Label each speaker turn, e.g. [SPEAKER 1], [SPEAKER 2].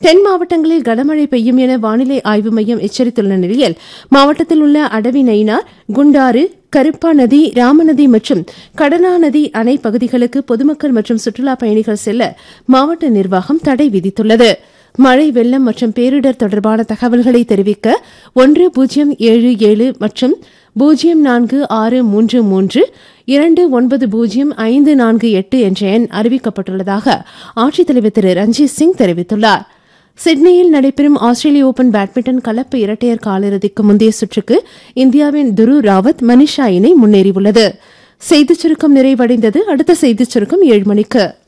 [SPEAKER 1] தென் மாவட்டங்களில் கனமழை பெய்யும் என வானிலை ஆய்வு மையம் எச்சரித்துள்ள நிலையில் மாவட்டத்தில் உள்ள அடவி நயினார் குண்டாறு கருப்பா நதி ராமநதி மற்றும் கடனா நதி அணை பகுதிகளுக்கு பொதுமக்கள் மற்றும் சுற்றுலா பயணிகள் செல்ல மாவட்ட நிர்வாகம் தடை விதித்துள்ளது மழை வெள்ளம் மற்றும் பேரிடர் தொடர்பான தகவல்களை தெரிவிக்க ஒன்று பூஜ்ஜியம் ஏழு ஏழு மற்றும் பூஜ்ஜியம் நான்கு ஆறு மூன்று மூன்று இரண்டு ஒன்பது பூஜ்ஜியம் ஐந்து நான்கு எட்டு என்ற எண் அறிவிக்கப்பட்டுள்ளதாக ஆட்சித்தலைவர் திரு ரஞ்சித் சிங் தெரிவித்துள்ளார் சிட்னியில் நடைபெறும் ஆஸ்திரேலிய ஓபன் பேட்மிண்டன் கலப்பு இரட்டையர் காலிறுதிக்கு முந்தைய சுற்றுக்கு இந்தியாவின் துரு ராவத் மனிஷா இணை முன்னேறியுள்ளது செய்திச் சுருக்கம் நிறைவடைந்தது அடுத்த செய்திச் சுருக்கம் ஏழு மணிக்கு